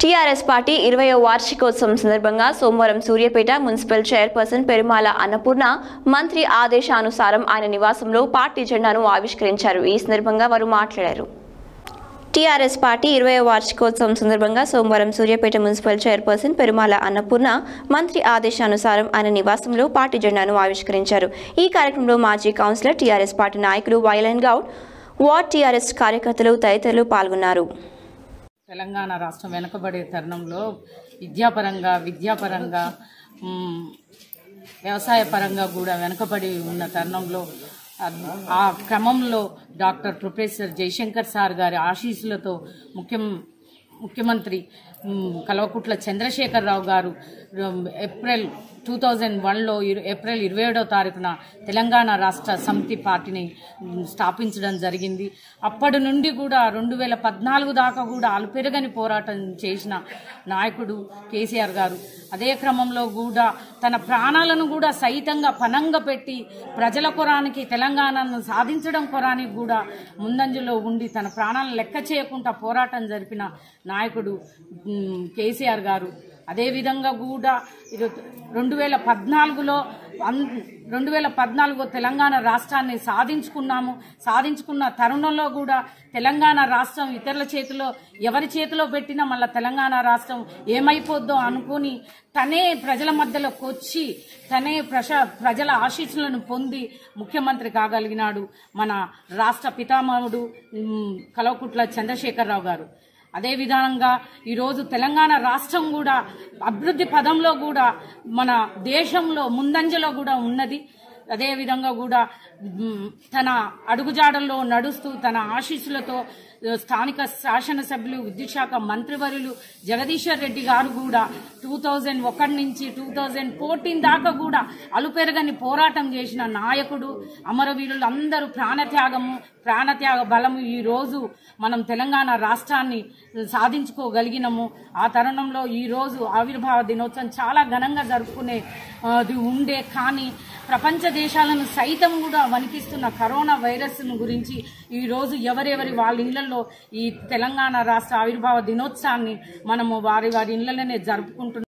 TRS party ఇరవయో వార్షికోత్సవం సందర్భంగా సోమవారం సూర్యాపేట మున్సిపల్ చైర్పర్సన్ పెరుమాల అన్నపూర్ణ మంత్రి ఆదేశానుసారం ఆయన నివాసంలో పార్టీ జెండాను ఆవిష్కరించారు ఈ సందర్భంగా వారు మాట్లాడారు టీఆర్ఎస్ పార్టీ ఇరవై వార్షికోత్సవం సందర్భంగా సోమవారం సూర్యాపేట మున్సిపల్ చైర్పర్సన్ పెరుమాల అన్నపూర్ణ మంత్రి ఆదేశానుసారం ఆయన నివాసంలో పార్టీ జెండాను ఆవిష్కరించారు ఈ కార్యక్రమంలో మాజీ కౌన్సిలర్ టీఆర్ఎస్ పార్టీ నాయకులు వైలన్ గౌడ్ వార్డ్ టీఆర్ఎస్ కార్యకర్తలు తదితరులు పాల్గొన్నారు తెలంగాణ రాష్ట్రం వెనుకబడే తరుణంలో విద్యాపరంగా విద్యాపరంగా మ్, వ్యవసాయ పరంగా కూడా వెనుకబడి ఉన్న తరుణంలో అద్- ఆ క్రమంలో డాక్టర్ ప్రొఫెసర్ జయశంకర్ సార్ గారి ఆశీస్సులతో ముఖ్యం ముఖ్యమంత్రి మ్, కల్వకుట్ల చంద్రశేఖరరావు గారు మ్, ఏప్రిల్ టూ థౌజండ్ వన్లో ఏప్రిల్ ఇరవై ఏడో తారీఖున తెలంగాణ రాష్ట్ర సమితి పార్టీని మ్, స్థాపించడం జరిగింది అప్పటి నుండి కూడా రెండు వేల పద్నాలుగు దాకా కూడా అలుపెరగని పోరాటం చేసిన నాయకుడు కేసీఆర్ గారు అదే క్రమంలో కూడా తన ప్రాణాలను కూడా సైతంగా పనంగా పెట్టి ప్రజల కొరానికి తెలంగాణను సాధించడం కొరానికి కూడా ముందంజలో ఉండి తన ప్రాణాలను లెక్క చేయకుండా పోరాటం జరిపిన నాయకుడు మ్, కేసీఆర్ గారు అదేవిధంగా కూడా ఇది రెండు వేల పద్నాలుగులో అన్ రెండు వేల పద్నాలుగు తెలంగాణ రాష్ట్రాన్ని సాధించుకున్నాము సాధించుకున్న తరుణంలో కూడా తెలంగాణ రాష్ట్రం ఇతరుల చేతిలో ఎవరి చేతిలో పెట్టినా మళ్ళీ తెలంగాణ రాష్ట్రం ఏమైపోద్దో అనుకుని తనే ప్రజల మధ్యలోకి వచ్చి తనే ప్రజ ప్రజల ఆశీస్సులను పొంది ముఖ్యమంత్రి కాగలిగినాడు మన రాష్ట్ర పితామహుడు మ్, కల్వకుట్ల చంద్రశేఖరరావు గారు అదే విధంగా ఈరోజు తెలంగాణ రాష్ట్రం కూడా అభివృద్ధి పదంలో కూడా మన దేశంలో ముందంజలో కూడా ఉన్నది అదే విధంగా కూడా మ్, తన అడుగుజాడల్లో నడుస్తూ తన ఆశీస్సులతో ఆ, స్థానిక శాసనసభ్యులు విద్యుత్ శాఖ మంత్రివర్యులు జగదీశ్వర్ రెడ్డి గారు కూడా టూ థౌజండ్ ఒకటి నుంచి టూ థౌజండ్ ఫోర్టీన్ దాకా కూడా అలుపెరగని పోరాటం చేసిన నాయకుడు అమరవీరులు అందరూ ప్రాణత్యాగము ప్రాణత్యాగ బలము ఈ రోజు మనం తెలంగాణ రాష్ట్రాన్ని సాధించుకోగలిగినము ఆ తరుణంలో ఈ రోజు ఆవిర్భావ దినోత్సవం చాలా ఘనంగా జరుపుకునే ఆ, అది ఉండే కానీ ప్రపంచ దేశాలను సైతం కూడా వణికిస్తున్న కరోనా వైరస్ గురించి ఈ రోజు ఎవరెవరి వాళ్ళ ఇళ్లలో ఈ తెలంగాణ రాష్ట్ర ఆవిర్భావ దినోత్సవాన్ని మనము వారి వారి ఇళ్లలోనే జరుపుకుంటున్నాం